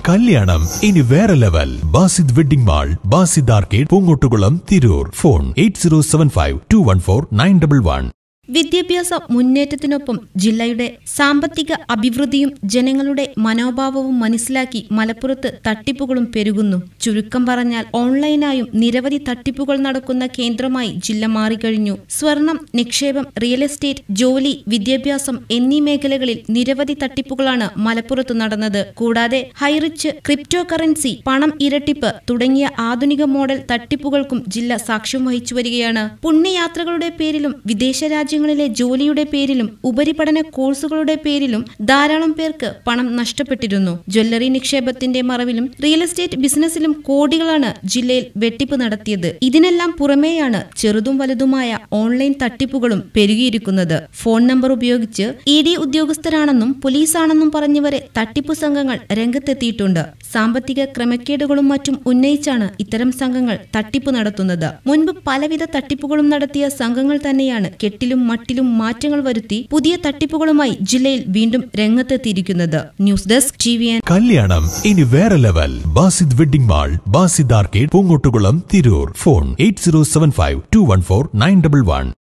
കല്യാണം ഇനി വേറെ level Basith wedding mall Basith arcade Poongottukulam Tirur phone eight zero seven five two one four nine double one വിദ്യാഭ്യാസ മുന്നേറ്റത്തിനൊപ്പം ജില്ലയുടെ സാമ്പത്തിക അഭിവൃദ്ധിയും ജനങ്ങളുടെ മനോഭാവവും മനസ്സിലാക്കി മലപ്പുറത്ത് തട്ടിപ്പുകളും പെരുകുന്നു ചുരുക്കം പറഞ്ഞാൽ ഓൺലൈനായും നിരവധി തട്ടിപ്പുകൾ നടക്കുന്ന കേന്ദ്രമായി ജില്ല മാറിക്കഴിഞ്ഞു സ്വർണം നിക്ഷേപം റിയൽ എസ്റ്റേറ്റ് ജോലി വിദ്യാഭ്യാസം എന്നീ മേഖലകളിൽ നിരവധി തട്ടിപ്പുകളാണ് മലപ്പുറത്ത് നടന്നത് കൂടാതെ ഹൈറിച്ച് ക്രിപ്റ്റോ കറൻസി പണം ഇരട്ടിപ്പ് തുടങ്ങിയ ആധുനിക മോഡൽ തട്ടിപ്പുകൾക്കും ജില്ല സാക്ഷ്യം വഹിച്ചു വരികയാണ് പുണ്യയാത്രകളുടെ പേരിലും വിദേശ രാജ്യങ്ങളിലെ ജോലിയുടെ പേരിലും ഉപരിപഠന കോഴ്സുകളുടെ പേരിലും ധാരാളം പേർക്ക് പണം നഷ്ടപ്പെട്ടിരുന്നു ജ്വല്ലറി നിക്ഷേപത്തിന്റെ മറവിലും റിയൽ എസ്റ്റേറ്റ് ബിസിനസ്സിലും കോടികളാണ് ജില്ലയിൽ വെട്ടിപ്പ് നടത്തിയത് ഇതിനെല്ലാം പുറമേയാണ് ചെറുതും വലുതുമായ ഓൺലൈൻ തട്ടിപ്പുകളും പെരുകിയിരിക്കുന്നത് ഫോൺ നമ്പർ ഉപയോഗിച്ച് ഇ ഡി ഉദ്യോഗസ്ഥരാണെന്നും പോലീസാണെന്നും പറഞ്ഞുവരെ തട്ടിപ്പു സംഘങ്ങൾ രംഗത്തെത്തിയിട്ടുണ്ട് സാമ്പത്തിക ക്രമക്കേടുകളും മറ്റും ഉന്നയിച്ചാണ് ഇത്തരം സംഘങ്ങൾ തട്ടിപ്പ് നടത്തുന്നത് മുൻപ് പലവിധ തട്ടിപ്പുകളും നടത്തിയ സംഘങ്ങൾ തന്നെയാണ് കെട്ടിലും മട്ടിലും മാറ്റങ്ങൾ വരുത്തി പുതിയ തട്ടിപ്പുകളുമായി ജില്ലയിൽ വീണ്ടും രംഗത്തെത്തിയിരിക്കുന്നത് ന്യൂസ് ഡെസ്ക് ടി വി കല്യാണം ഇനി വേറെ level Basith wedding mall Basith arcade Poongottukulam Tirur phone eight zero seven five two one four nine double one